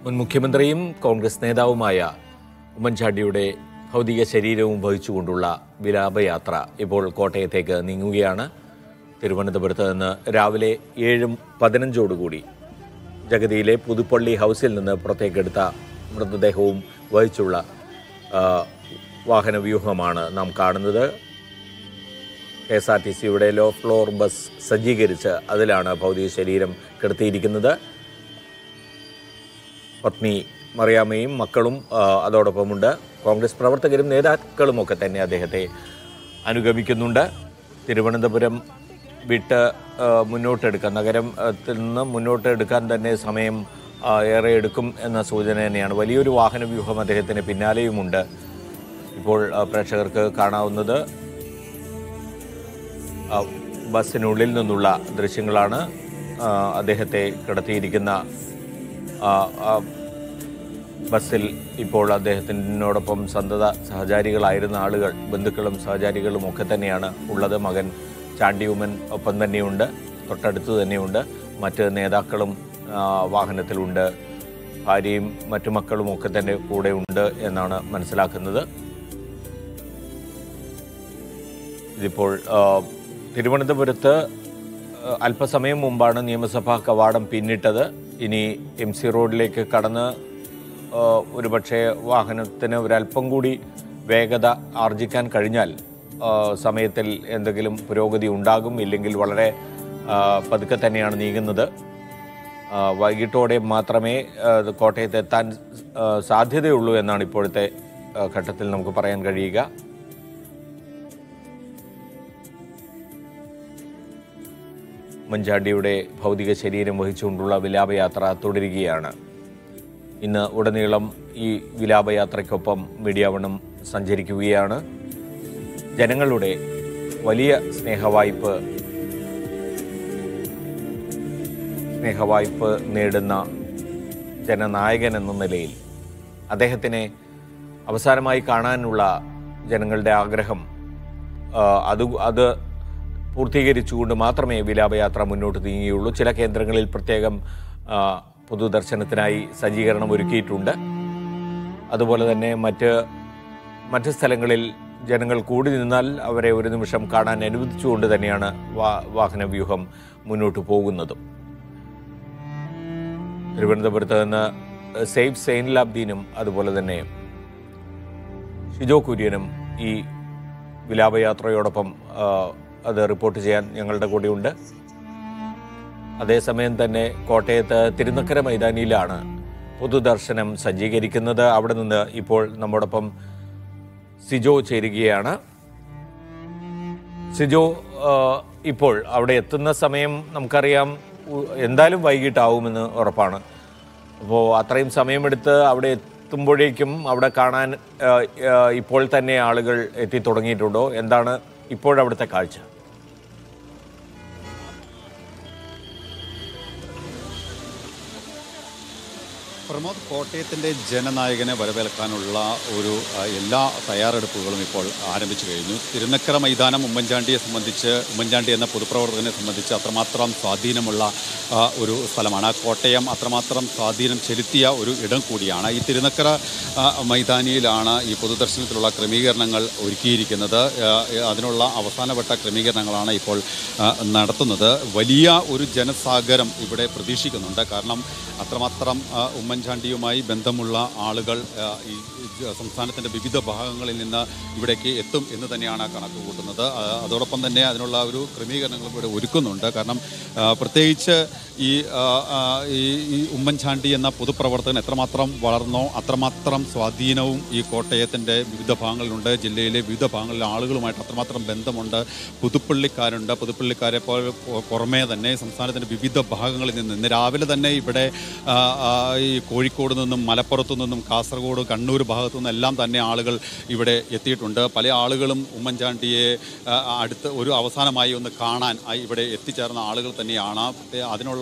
മുൻ മുഖ്യമന്ത്രിയും കോൺഗ്രസ് നേതാവുമായ ഉമ്മൻചാണ്ടിയുടെ ഭൗതിക ശരീരവും വഹിച്ചുകൊണ്ടുള്ള വിലാപയാത്ര ഇപ്പോൾ കോട്ടയത്തേക്ക് നീങ്ങുകയാണ് തിരുവനന്തപുരത്ത് നിന്ന് രാവിലെ ഏഴും പതിനഞ്ചോടുകൂടി ജഗതിയിലെ പുതുപ്പള്ളി ഹൗസിൽ നിന്ന് പുറത്തേക്കെടുത്ത മൃതദേഹവും വഹിച്ചുള്ള ആ, വാഹനവ്യൂഹമാണ് നാം കാണുന്നത് കെ എസ് ആർ ടി സിയുടെ ലോ ഫ്ലോർ ബസ് സജ്ജീകരിച്ച് അതിലാണ് ഭൗതിക ശരീരം കിടത്തിയിരിക്കുന്നത് പത്നി മറിയാമ്മയും മക്കളും ആ, അതോടൊപ്പമുണ്ട് കോൺഗ്രസ് പ്രവർത്തകരും നേതാക്കളും ഒക്കെ തന്നെ അദ്ദേഹത്തെ അനുഗമിക്കുന്നുണ്ട് തിരുവനന്തപുരം വിട്ട് ആ, മുന്നോട്ടെടുക്കാൻ നഗരത്തിൽ നിന്ന് മുന്നോട്ടെടുക്കാൻ തന്നെ സമയം ആ, ഏറെ എടുക്കും എന്ന സൂചന തന്നെയാണ് വലിയൊരു വാഹന വ്യൂഹം അദ്ദേഹത്തിന് പിന്നാലെയുമുണ്ട് ഇപ്പോൾ ആ, പ്രേക്ഷകർക്ക് കാണാവുന്നത് ആ, ബസ്സിനുള്ളിൽ നിന്നുള്ള ദൃശ്യങ്ങളാണ് ആ, അദ്ദേഹത്തെ കിടത്തിയിരിക്കുന്ന ആ, ആ, ബസ്സിൽ ഇപ്പോൾ അദ്ദേഹത്തിനോടൊപ്പം സന്തത സഹചാരികളായിരുന്ന ആളുകൾ ബന്ധുക്കളും സഹചാരികളും ഒക്കെ തന്നെയാണ് ഉള്ളത് മകൻ ചാണ്ടിയുമ്മൻ ഒപ്പം തന്നെയുണ്ട് തൊട്ടടുത്ത് തന്നെയുണ്ട് മറ്റ് നേതാക്കളും ആ, വാഹനത്തിലുണ്ട് ഭാര്യയും മറ്റു മക്കളും ഒക്കെ തന്നെ കൂടെ ഉണ്ട് എന്നാണ് മനസ്സിലാക്കുന്നത് ഇതിപ്പോൾ ആ, തിരുവനന്തപുരത്ത് ആ, അല്പസമയം മുമ്പാണ് നിയമസഭാ കവാടം പിന്നിട്ടത് ഇനി എം സി റോഡിലേക്ക് കടന്ന് ആ, ഒരുപക്ഷെ വാഹനത്തിന് ഒരല്പം കൂടി വേഗത ആർജിക്കാൻ കഴിഞ്ഞാൽ ആ, സമയത്തിൽ എന്തെങ്കിലും പുരോഗതി ഉണ്ടാകും ഇല്ലെങ്കിൽ വളരെ ആ, പതുക്കെ തന്നെയാണ് നീങ്ങുന്നത് ആ, വൈകിട്ടോടെ മാത്രമേ ആ, ഇത് കോട്ടയത്ത് എത്താൻ ആ, സാധ്യതയുള്ളൂ എന്നാണ് ഇപ്പോഴത്തെ ആ, ഘട്ടത്തിൽ നമുക്ക് പറയാൻ കഴിയുക ഉമ്മൻചാണ്ടിയുടെ ഭൗതിക ശരീരം വഹിച്ചുകൊണ്ടുള്ള വിലാപയാത്ര തുടരുകയാണ് ഇന്ന് ഉടനീളം ഈ വിലാപയാത്രയ്ക്കൊപ്പം മീഡിയ വണ്ണം സഞ്ചരിക്കുകയാണ് ജനങ്ങളുടെ വലിയ സ്നേഹവായ്പ സ്നേഹവായ്പ നേടുന്ന ജനനായകൻ എന്ന നിലയിൽ അദ്ദേഹത്തിനെ അവസാനമായി കാണാനുള്ള ജനങ്ങളുടെ ആഗ്രഹം ആ, അത് അത് പൂർത്തീകരിച്ചുകൊണ്ട് മാത്രമേ വിലാപയാത്ര മുന്നോട്ട് നീങ്ങിയുള്ളൂ ചില കേന്ദ്രങ്ങളിൽ പ്രത്യേകം ആ, പൊതുദർശനത്തിനായി സജ്ജീകരണം ഒരുക്കിയിട്ടുണ്ട് അതുപോലെ തന്നെ മറ്റ് മറ്റ് സ്ഥലങ്ങളിൽ ജനങ്ങൾ കൂടി നിന്നാൽ അവരെ ഒരു നിമിഷം കാണാൻ അനുവദിച്ചുകൊണ്ട് തന്നെയാണ് വാ വാഹന വ്യൂഹം മുന്നോട്ട് പോകുന്നതും തിരുവനന്തപുരത്ത് നിന്ന് സേഫ് സൈൻലാബ്ദീനും അതുപോലെ തന്നെ ഷിജോ കുര്യനും ഈ വിലാപയാത്രയോടൊപ്പം ആ, അത് റിപ്പോർട്ട് ചെയ്യാൻ ഞങ്ങളുടെ കൂടെയുണ്ട് അതേസമയം തന്നെ കോട്ടയത്ത് തിരുനക്കര മൈതാനിയിലാണ് പൊതുദർശനം സജ്ജീകരിക്കുന്നത് അവിടെ നിന്ന് ഇപ്പോൾ നമ്മോടൊപ്പം സിജോ ചേരുകയാണ് സിജോ ആ, ഇപ്പോൾ അവിടെ എത്തുന്ന സമയം നമുക്കറിയാം ഉ- എന്തായാലും വൈകിട്ടാവുമെന്ന് ഉറപ്പാണ് അപ്പോൾ അത്രയും സമയമെടുത്ത് അവിടെ എത്തുമ്പോഴേക്കും അവിടെ കാണാൻ ആ, ആ, ഇപ്പോൾ തന്നെ ആളുകൾ എത്തി തുടങ്ങിയിട്ടുണ്ടോ എന്താണ് ഇപ്പോഴവിടുത്തെ കാഴ്ച പ്രമോദ് കോട്ടയത്തിൻ്റെ ജനനായകനെ വരവേൽക്കാനുള്ള ഒരു ആ, എല്ലാ തയ്യാറെടുപ്പുകളും ഇപ്പോൾ ആരംഭിച്ചു കഴിഞ്ഞു തിരുനക്കര മൈതാനം ഉമ്മൻചാണ്ടിയെ സംബന്ധിച്ച് ഉമ്മൻചാണ്ടി എന്ന പൊതുപ്രവർത്തകനെ സംബന്ധിച്ച് അത്രമാത്രം സ്വാധീനമുള്ള ആ, ഒരു സ്ഥലമാണ് ആ കോട്ടയം അത്രമാത്രം സ്വാധീനം ചെലുത്തിയ ഒരു ഇടം കൂടിയാണ് ഈ തിരുനക്കര ആ, മൈതാനിയിലാണ് ഈ പൊതുദർശനത്തിലുള്ള ക്രമീകരണങ്ങൾ ഒരുക്കിയിരിക്കുന്നത് ആ, അതിനുള്ള അവസാനവട്ട ക്രമീകരണങ്ങളാണ് ഇപ്പോൾ ആ, നടത്തുന്നത് വലിയ ഒരു ജനസാഗരം ഇവിടെ പ്രതീക്ഷിക്കുന്നുണ്ട് കാരണം അത്രമാത്രം ആ, ഉമ്മൻചാണ്ടിയുമായി ബന്ധമുള്ള ആളുകൾ ആ, ഈ ജ- സംസ്ഥാനത്തിൻ്റെ വിവിധ ഭാഗങ്ങളിൽ നിന്ന് ഇവിടേക്ക് എത്തും എന്ന് തന്നെയാണ് കണക്ക് കൂട്ടുന്നത് ആ, അതോടൊപ്പം തന്നെ അതിനുള്ള ഒരു ക്രമീകരണങ്ങളും ഇവിടെ ഒരുക്കുന്നുണ്ട് കാരണം ആ, പ്രത്യേകിച്ച് ഈ ആ, ആ, ഈ ഈ ഉമ്മൻചാണ്ടി എന്ന പൊതുപ്രവർത്തകൻ എത്രമാത്രം വളർന്നോ അത്രമാത്രം സ്വാധീനവും ഈ കോട്ടയത്തിൻ്റെ വിവിധ ഭാഗങ്ങളിലുണ്ട് ജില്ലയിലെ വിവിധ ഭാഗങ്ങളിലെ ആളുകളുമായിട്ട് അത്രമാത്രം ബന്ധമുണ്ട് പുതുപ്പള്ളിക്കാരുണ്ട് പുതുപ്പള്ളിക്കാരെ പോലെ പു- പുറമേ തന്നെ സംസ്ഥാനത്തിൻ്റെ വിവിധ ഭാഗങ്ങളിൽ നിന്ന് ഇന്ന് രാവിലെ തന്നെ ഇവിടെ ആ, ആ, ഈ കോഴിക്കോട് നിന്നും മലപ്പുറത്തു നിന്നും കാസർഗോഡ് കണ്ണൂർ ഭാഗത്തു നിന്നും എല്ലാം തന്നെ ആളുകൾ ഇവിടെ എത്തിയിട്ടുണ്ട് പല ആളുകളും ഉമ്മൻചാണ്ടിയെ ആ, അടുത്ത് ഒരു അവസാനമായി ഒന്ന് കാണാൻ ആ, ഇവിടെ എത്തിച്ചേർന്ന ആളുകൾ തന്നെയാണ് പ്രത്യേ- അതിനുള്ള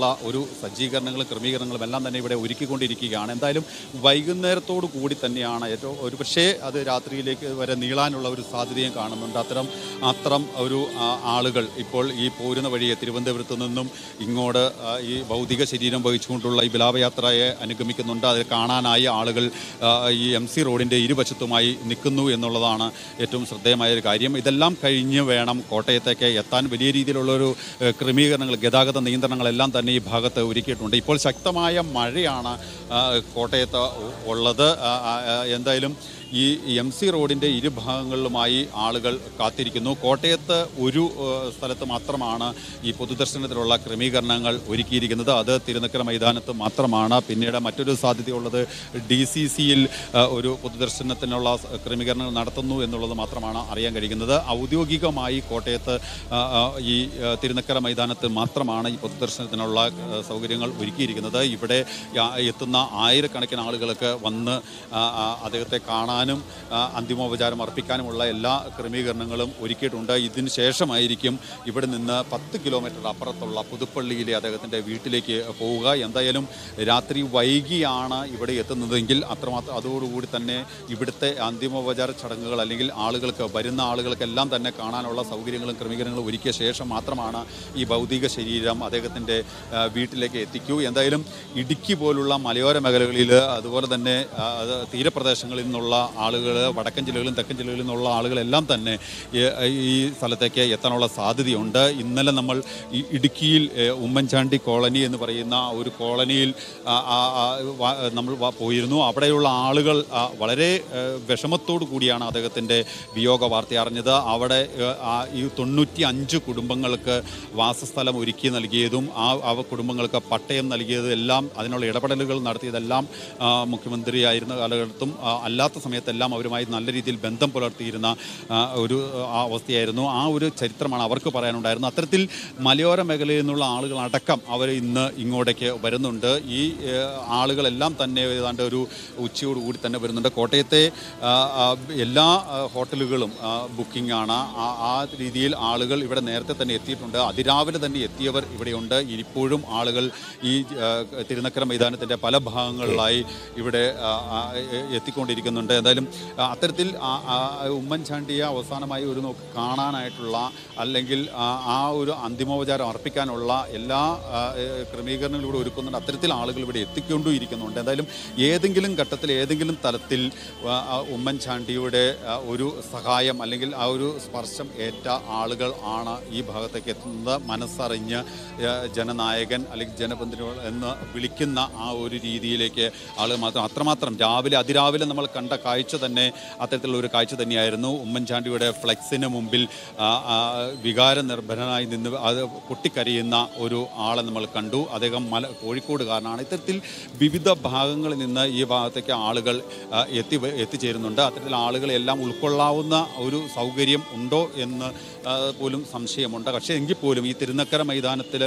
അതിനുള്ള ഒരു സജ്ജീകരണങ്ങളും ക്രമീകരണങ്ങളും എല്ലാം തന്നെ ഇവിടെ ഒരുക്കിക്കൊണ്ടിരിക്കുകയാണ് എന്തായാലും വൈകുന്നേരത്തോടു കൂടി തന്നെയാണ് ഏറ്റവും ഒരു പക്ഷേ അത് രാത്രിയിലേക്ക് വരെ നീളാനുള്ള ഒരു സാധ്യതയും കാണുന്നുണ്ട് അത്തരം അത്തരം ഒരു ആ, ആളുകൾ ഇപ്പോൾ ഈ പോരുന്ന വഴിയെ തിരുവനന്തപുരത്ത് നിന്നും ഇങ്ങോട്ട് ആ, ഈ ഭൗതിക ശരീരം വഹിച്ചുകൊണ്ടുള്ള ഈ വിലാപയാത്രയെ അനുഗമിക്കുന്നുണ്ട് അത് കാണാനായി ആളുകൾ ആ, ഈ എം സി റോഡിൻ്റെ ഇരുവശത്തുമായി നിൽക്കുന്നു എന്നുള്ളതാണ് ഏറ്റവും ശ്രദ്ധേയമായ ഒരു കാര്യം ഇതെല്ലാം കഴിഞ്ഞ് വേണം കോട്ടയത്തേക്ക് എത്താൻ വലിയ രീതിയിലുള്ളൊരു ഏഹ്, ക്രമീകരണങ്ങൾ ഗതാഗത നിയന്ത്രണങ്ങളെല്ലാം തന്നെ ഈ ഭാഗത്ത് ഒരുക്കിയിട്ടുണ്ട് ഇപ്പോൾ ശക്തമായ മഴയാണ് ആ, കോട്ടയത്ത് ഉ- ഉള്ളത് ആ, ആ, ആ, എന്തായാലും ഈ എം സി റോഡിൻ്റെ ഇരുഭാഗങ്ങളിലുമായി ആളുകൾ കാത്തിരിക്കുന്നു കോട്ടയത്ത് ഒരു ഏഹ്, സ്ഥലത്ത് മാത്രമാണ് ഈ പൊതുദർശനത്തിലുള്ള ക്രമീകരണങ്ങൾ ഒരുക്കിയിരിക്കുന്നത് അത് തിരുനക്കര മൈതാനത്ത് മാത്രമാണ് പിന്നീട് മറ്റൊരു സാധ്യതയുള്ളത് ഡി സി സിയിൽ ഒരു പൊതുദർശനത്തിനുള്ള സ- ക്രമീകരണങ്ങൾ നടത്തുന്നു എന്നുള്ളത് മാത്രമാണ് അറിയാൻ കഴിയുന്നത് ഔദ്യോഗികമായി കോട്ടയത്ത് ആ, ആ, ഈ ആ, തിരുനക്കര മൈതാനത്ത് മാത്രമാണ് ഈ പൊതുദർശനത്തിനുള്ള ആ, സൗകര്യങ്ങൾ ഒരുക്കിയിരിക്കുന്നത് ഇവിടെ യാ- എത്തുന്ന ആയിരക്കണക്കിന് ആളുകൾക്ക് വന്ന് ആ, ആ, അദ്ദേഹത്തെ കാണാനും ആ, അന്തിമോപചാരം അർപ്പിക്കാനുമുള്ള എല്ലാ ക്രമീകരണങ്ങളും ഒരുക്കിയിട്ടുണ്ട് ഇതിന് ശേഷമായിരിക്കും ഇവിടെ നിന്ന് പത്ത് കിലോമീറ്റർ അപ്പുറത്തുള്ള പുതുപ്പള്ളിയിലെ അദ്ദേഹത്തിൻ്റെ വീട്ടിലേക്ക് പോവുക എന്തായാലും രാത്രി വൈകിയാണ് ഇവിടെ എത്തുന്നതെങ്കിൽ അത്രമാത്രം അതോടുകൂടി തന്നെ ഇവിടുത്തെ അന്തിമോപചാര ചടങ്ങുകൾ അല്ലെങ്കിൽ ആളുകൾക്ക് വരുന്ന ആളുകൾക്കെല്ലാം തന്നെ കാണാനുള്ള സൗകര്യങ്ങളും ക്രമീകരണങ്ങളും ഒരുക്കിയ ശേഷം മാത്രമാണ് ഈ ഭൗതിക ശരീരം അദ്ദേഹത്തിൻ്റെ ആ, വീട്ടിലേക്ക് എത്തിക്കൂ എന്തായാലും ഇടുക്കി പോലുള്ള മലയോര മേഖലകളിൽ അതുപോലെ തന്നെ ആ, അത് തീരപ്രദേശങ്ങളിൽ നിന്നുള്ള ആളുകൾ വടക്കൻ ജില്ലകളിലും തെക്കൻ ജില്ലകളിൽ നിന്നുള്ള ആളുകളെല്ലാം തന്നെ ഈ- ഈ സ്ഥലത്തേക്ക് എത്താനുള്ള സാധ്യതയുണ്ട് ഇന്നലെ നമ്മൾ ഈ ഇടുക്കിയിൽ ഏ, ഉമ്മൻചാണ്ടി കോളനി എന്ന് പറയുന്ന ഒരു കോളനിയിൽ ആ, ആ, ആ, വ- നമ്മൾ വ- പോയിരുന്നു അവിടെയുള്ള ആളുകൾ ആ, വളരെ ഏ, വിഷമത്തോടു കൂടിയാണ് അദ്ദേഹത്തിൻ്റെ വിയോഗ വാർത്ത അറിഞ്ഞത് അവിടെ ഏ, ആ, ഈ തൊണ്ണൂറ്റി അഞ്ച് കുടുംബങ്ങൾക്ക് വാസസ്ഥലം ഒരുക്കി നൽകിയതും ആ അവ കുടുംബങ്ങൾക്ക് പട്ടയം നൽകിയതും എല്ലാം അതിനുള്ള ഇടപെടലുകൾ നടത്തിയതെല്ലാം ആ, മുഖ്യമന്ത്രിയായിരുന്ന കാലഘട്ടത്തും ആ, അല്ലാത്ത സമയത്തെല്ലാം അവരുമായി നല്ല രീതിയിൽ ബന്ധം പുലർത്തിയിരുന്ന ആ, ഒരു ആ, അവസ്ഥയായിരുന്നു ആ ഒരു ചരിത്രമാണ് അവർക്ക് പറയാനുണ്ടായിരുന്നത് അത്തരത്തിൽ മലയോര മേഖലയിൽ നിന്നുള്ള ആളുകളടക്കം അവർ ഇന്ന് ഇങ്ങോട്ടേക്ക് വരുന്നുണ്ട് ഈ ഏ, ആളുകളെല്ലാം തന്നെ ഏതാണ്ട് ഒരു ഉച്ചയോടുകൂടി തന്നെ വരുന്നുണ്ട് കോട്ടയത്തെ ആ, ആ, എല്ലാ ആ, ഹോട്ടലുകളും ബുക്കിംഗ് ആണ് ആ ആ രീതിയിൽ ആളുകൾ ഇവിടെ നേരത്തെ തന്നെ എത്തിയിട്ടുണ്ട് അതിരാവിലെ തന്നെ എത്തിയവർ ഇവിടെയുണ്ട് ഇപ്പോഴും ആളുകൾ ഈ ആ, തിരുനക്കര മൈതാനത്തിൻ്റെ പല ഭാഗങ്ങളിലായി ഇവിടെ ആ, ആ, എ- എത്തിക്കൊണ്ടിരിക്കുന്നുണ്ട് എന്തായാലും ആ, അത്തരത്തിൽ ആ- ആ ഉമ്മൻചാണ്ടിയെ അവസാനമായി ഒരു നോക്ക് കാണാനായിട്ടുള്ള അല്ലെങ്കിൽ ആ ആ ഒരു അന്തിമോപചാരം അർപ്പിക്കാനുള്ള എല്ലാ ആ, ഏ, ക്രമീകരണങ്ങളും ഇവിടെ ഒരുക്കുന്നുണ്ട് അത്തരത്തിൽ ആളുകൾ ഇവിടെ എത്തിക്കൊണ്ടും ഇരിക്കുന്നുണ്ട് എന്തായാലും ഏതെങ്കിലും ഘട്ടത്തിൽ ഏതെങ്കിലും തലത്തിൽ ആ, ആ ഉമ്മൻചാണ്ടിയുടെ ആ, ഒരു സഹായം അല്ലെങ്കിൽ ആ ഒരു സ്പർശം ഏറ്റ ആളുകൾ ആണ് ഈ ഭാഗത്തേക്ക് എത്തുന്നത് മനസ്സറിഞ്ഞ് ആ, ജനനായകൻ അല്ലെങ്കിൽ ജനബന്ധുക്കൾ എന്ന് വിളിക്കുന്ന ആ ഒരു രീതിയിലേക്ക് ആളുകൾ മാത്രം അത്രമാത്രം രാവിലെ അതിരാവിലെ നമ്മൾ കണ്ട കാഴ്ച തന്നെ അത്തരത്തിലുള്ള ഒരു കാഴ്ച തന്നെയായിരുന്നു ഉമ്മൻചാണ്ടിയുടെ ഫ്ലെക്സിന് മുമ്പിൽ ആ, ആ, വികാര നിർഭരനായി നിന്ന് അത് പൊട്ടിക്കരയുന്ന ഒരു ആളെ നമ്മൾ കണ്ടു അദ്ദേഹം മല കോഴിക്കോടുകാരനാണ് ഇത്തരത്തിൽ വിവിധ ഭാഗങ്ങളിൽ നിന്ന് ഈ ഭാഗത്തേക്ക് ആളുകൾ ആ, എത്തി എത്തിച്ചേരുന്നുണ്ട് അത്തരത്തിൽ ആളുകളെല്ലാം ഉൾക്കൊള്ളാവുന്ന ഒരു സൗകര്യം ഉണ്ടോ എന്ന് ആ, പോലും സംശയമുണ്ട് പക്ഷേ എങ്കിൽ പോലും ഈ തിരുനക്കര മൈതാനത്തിൽ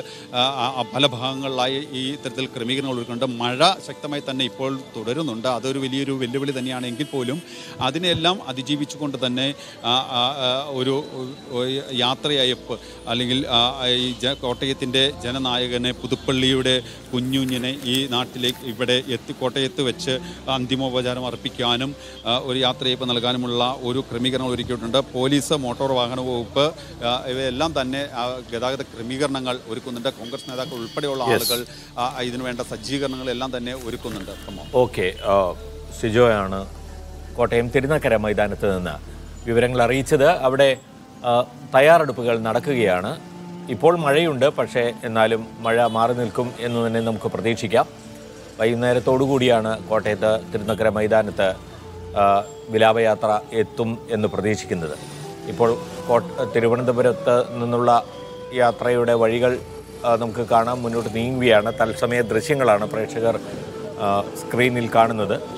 പല ഭാഗങ്ങളിലായി ഈ ഇത്തരത്തിൽ ക്രമീകരണങ്ങൾ ഒരുക്കുന്നുണ്ട് മഴ ശക്തമായി തന്നെ ഇപ്പോൾ തുടരുന്നുണ്ട് അതൊരു വലിയൊരു വെല്ലുവിളി തന്നെയാണ് എങ്കിൽ പോലും അതിനെല്ലാം അതിജീവിച്ചുകൊണ്ട് തന്നെ ആ, ആ, ആ, ഒരു ഒരു യാത്രയയപ്പ് അല്ലെങ്കിൽ ആ, ഈ ജ കോട്ടയത്തിൻ്റെ ജനനായകനെ പുതുപ്പള്ളിയുടെ കുഞ്ഞുഞ്ഞിനെ ഈ നാട്ടിലേക്ക് ഇവിടെ എത്തി കോട്ടയത്ത് വെച്ച് അന്തിമോപചാരം അർപ്പിക്കാനും ആ, ഒരു യാത്രയയപ്പ് നൽകാനുമുള്ള ഒരു ക്രമീകരണം ഒരുക്കിയിട്ടുണ്ട് പോലീസ് മോട്ടോർ വാഹന വകുപ്പ് ആ, ഇവയെല്ലാം തന്നെ ആ, ഗതാഗത ക്രമീകരണങ്ങൾ ഒരുക്കുന്നുണ്ട് കോൺഗ്രസ് നേതാക്കൾ ഉൾപ്പെടെയുള്ള ആളുകൾ ആ, ഇതിനു വേണ്ട സജ്ജീകരണങ്ങൾ എല്ലാം തന്നെ ഒരുക്കുന്നുണ്ട് പ്രമോദ് ഓക്കെ സിജോയാണ് കോട്ടയം തിരുനക്കര മൈതാനത്ത് നിന്ന് വിവരങ്ങൾ അറിയിച്ചത് അവിടെ ആ, തയ്യാറെടുപ്പുകൾ നടക്കുകയാണ് ഇപ്പോൾ മഴയുണ്ട് പക്ഷേ എന്നാലും മഴ മാറി നിൽക്കും എന്ന് തന്നെ നമുക്ക് പ്രതീക്ഷിക്കാം വൈകുന്നേരത്തോടു കൂടിയാണ് കോട്ടയത്ത് തിരുനക്കര മൈതാനത്ത് ആ, വിലാപയാത്ര എത്തും എന്ന് പ്രതീക്ഷിക്കുന്നത് ഇപ്പോൾ കോട്ട തിരുവനന്തപുരത്ത് നിന്നുള്ള യാത്രയുടെ വഴികൾ ആ, നമുക്ക് കാണാം മുന്നോട്ട് നീങ്ങുകയാണ് തത്സമയ ദൃശ്യങ്ങളാണ് പ്രേക്ഷകർ ആ, സ്ക്രീനിൽ കാണുന്നത്